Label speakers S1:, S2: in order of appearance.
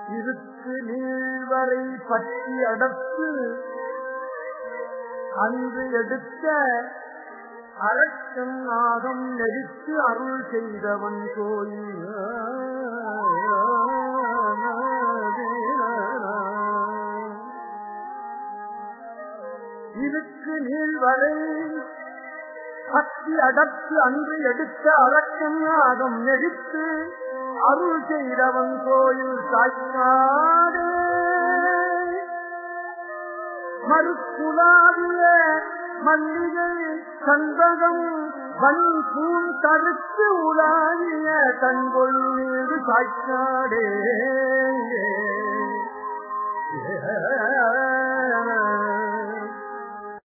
S1: இருக்கு நீள்வரை பற்றி அடர்த்து அன்று எடுத்த அரக்கம் நாகம் நெறித்து அருள் செய்தவன் கோயில் இருக்கு நீள்வரை பக்தி அடர்த்து அன்று எடுத்த அரக்கம் நாகம் நெறித்து அருள் செய்தவன் கோயில் தாய்நாடு மறுக்குலாவிய மல்லிகை சண்பகம் வன் பூன் தடுத்து உலாவிய தன்கொள் மீது சாய்க்காடே